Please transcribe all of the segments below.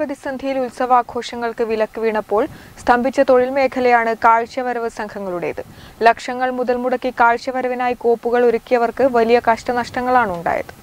പ്രതിസന്ധിയിൽ ഉത്സവാഘോഷങ്ങൾക്ക് വിലക്ക് വീണപ്പോൾ സ്തംഭിച്ച തൊഴിൽ മേഖലയാണ് കാഴ്ചവരവ് സംഘങ്ങളുടേത് ലക്ഷങ്ങൾ മുതൽ മുടക്കി കാഴ്ചവരവിനായി കോപ്പുകൾ ഒരുക്കിയവർക്ക് വലിയ കഷ്ടനഷ്ടങ്ങളാണ് ഉണ്ടായത്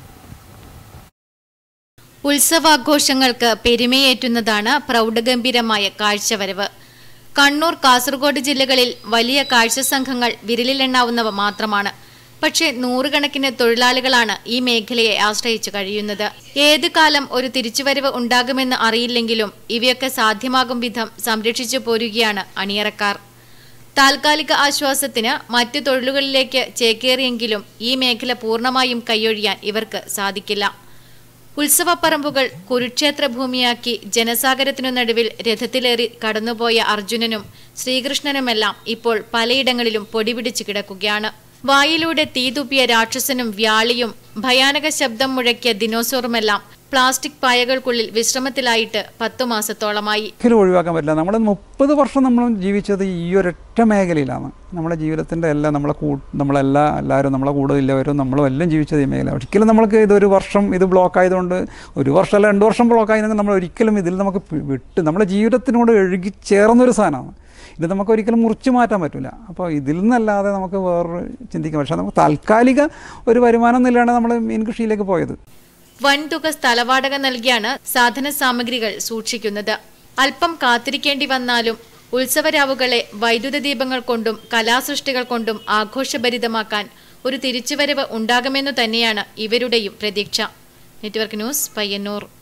ഉത്സവാഘോഷങ്ങൾക്ക് പെരുമയേറ്റുന്നതാണ് പ്രൗഢഗംഭീരമായ കാഴ്ചവരവ് കണ്ണൂർ കാസർഗോഡ് ജില്ലകളിൽ വലിയ കാഴ്ച സംഘങ്ങൾ വിരലിലെണ്ണാവുന്നവ മാത്രമാണ് പക്ഷേ നൂറുകണക്കിന് തൊഴിലാളികളാണ് ഈ മേഖലയെ ആശ്രയിച്ചു കഴിയുന്നത് ഏത് കാലം ഒരു തിരിച്ചുവരവ് ഉണ്ടാകുമെന്ന് അറിയില്ലെങ്കിലും ഇവയൊക്കെ സാധ്യമാകും വിധം സംരക്ഷിച്ചു പോരുകയാണ് അണിയറക്കാർ താൽക്കാലിക ആശ്വാസത്തിന് മറ്റു തൊഴിലുകളിലേക്ക് ചേക്കേറിയെങ്കിലും ഈ മേഖല പൂർണ്ണമായും കൈയൊഴിയാൻ ഇവർക്ക് സാധിക്കില്ല ഉത്സവപ്പറമ്പുകൾ കുരുക്ഷേത്ര ഭൂമിയാക്കി ജനസാഗരത്തിനു നടുവിൽ രഥത്തിലേറി കടന്നുപോയ അർജുനനും ശ്രീകൃഷ്ണനുമെല്ലാം ഇപ്പോൾ പലയിടങ്ങളിലും പൊടിപിടിച്ചു കിടക്കുകയാണ് വായിലൂടെ തീതുപ്പിയ രാക്ഷസനും വ്യാളിയും ഭയാനക ശബ്ദം മുഴക്കിയ ദിനോസോറുമെല്ലാം പ്ലാസ്റ്റിക് പായകൾക്കുള്ളിൽ വിശ്രമത്തിലായിട്ട് പത്തു മാസത്തോളമായി ഒരിക്കലും ഒഴിവാക്കാൻ പറ്റില്ല നമ്മൾ മുപ്പത് വർഷം നമ്മൾ ജീവിച്ചത് ഈ ഒരൊറ്റ മേഖലയിലാണ് നമ്മുടെ ജീവിതത്തിൻ്റെ എല്ലാം നമ്മളെ കൂ നമ്മളെല്ലാ എല്ലാവരും നമ്മളെ കൂടെ ഇല്ലവരും നമ്മളും എല്ലാം ജീവിച്ചത് ഈ മേഖല ഒരിക്കലും നമ്മൾക്ക് ഇതൊരു വർഷം ഇത് ബ്ലോക്ക് ആയതുകൊണ്ട് ഒരു വർഷം അല്ല രണ്ട് വർഷം ബ്ലോക്ക് ആയതെങ്കിൽ നമ്മൾ ഒരിക്കലും ഇതിൽ നമുക്ക് പി- വിട്ട് നമ്മുടെ ജീവിതത്തിനോട് എഴുകി ചേർന്നൊരു സാധനമാണ് ഇത് നമുക്ക് ഒരിക്കലും മുറിച്ചു മാറ്റാൻ പറ്റില്ല അപ്പോൾ ഇതിൽ നിന്നല്ലാതെ നമുക്ക് വേറൊരു ചിന്തിക്കാം പക്ഷേ നമുക്ക് താൽക്കാലിക ഒരു വരുമാനം നിലയാണ് നമ്മൾ മീൻ കൃഷിയിലേക്ക് പോയത് വൻതുക സ്ഥലവാടക നൽകിയാണ് സാധന സാമഗ്രികൾ സൂക്ഷിക്കുന്നത് അല്പം കാത്തിരിക്കേണ്ടി വന്നാലും ഉത്സവരാവുകളെ വൈദ്യുത ദീപങ്ങൾ കൊണ്ടും കലാസൃഷ്ടികൾ കൊണ്ടും ആഘോഷഭരിതമാക്കാൻ ഒരു തിരിച്ചുവരവ് ഉണ്ടാകുമെന്നു തന്നെയാണ് ഇവരുടെയും പ്രതീക്ഷ നെറ്റ്വർക്ക് ന്യൂസ് പയ്യന്നൂർ